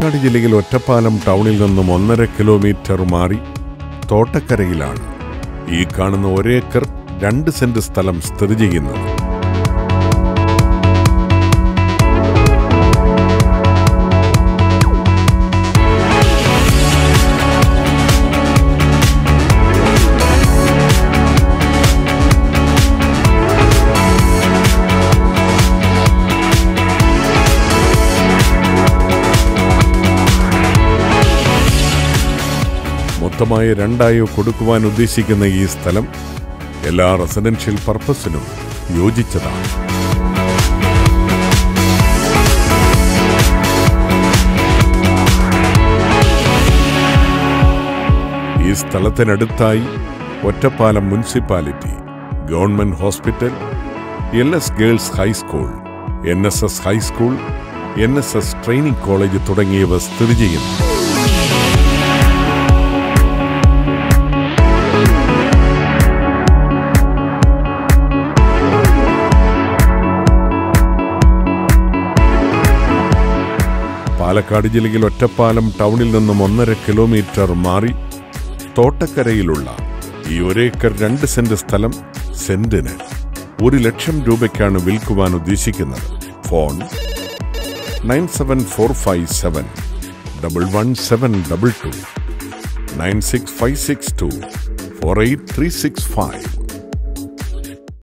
പാലക്കാട് ജില്ലയിൽ ഒറ്റപ്പാലം ടൗണിൽ നിന്നും ഒന്നര കിലോമീറ്റർ മാറി തോട്ടക്കരയിലാണ് ഈ കാണുന്ന ഒരേക്കർ രണ്ട് സെന്റ് സ്ഥലം സ്ഥിതി ചെയ്യുന്നത് മൊത്തമായി രണ്ടായോ കൊടുക്കുവാൻ ഉദ്ദേശിക്കുന്ന ഈ സ്ഥലം എല്ലാ റെസിഡൻഷ്യൽ പർപ്പസിനും യോജിച്ചതാണ് ഈ സ്ഥലത്തിനടുത്തായി Ottapalam municipality government hospital L S girls high school N S S high school N S S training college തുടങ്ങിയവ സ്ഥിതി ചെയ്യുന്നു പാലക്കാട് ജില്ലയിൽ ഒറ്റപ്പാലം ടൗണിൽ നിന്നും ഒന്നര കിലോമീറ്റർ മാറി തോട്ടക്കരയിലുള്ള ഈ ഒരേക്കർ രണ്ട് സെന്റ് സ്ഥലം സെന്റിന് ഒരു ലക്ഷം രൂപയ്ക്കാണ് വിൽക്കുവാൻ ഉദ്ദേശിക്കുന്നത് phone nine seven four five seven double one seven double two nine six five six two four eight three six five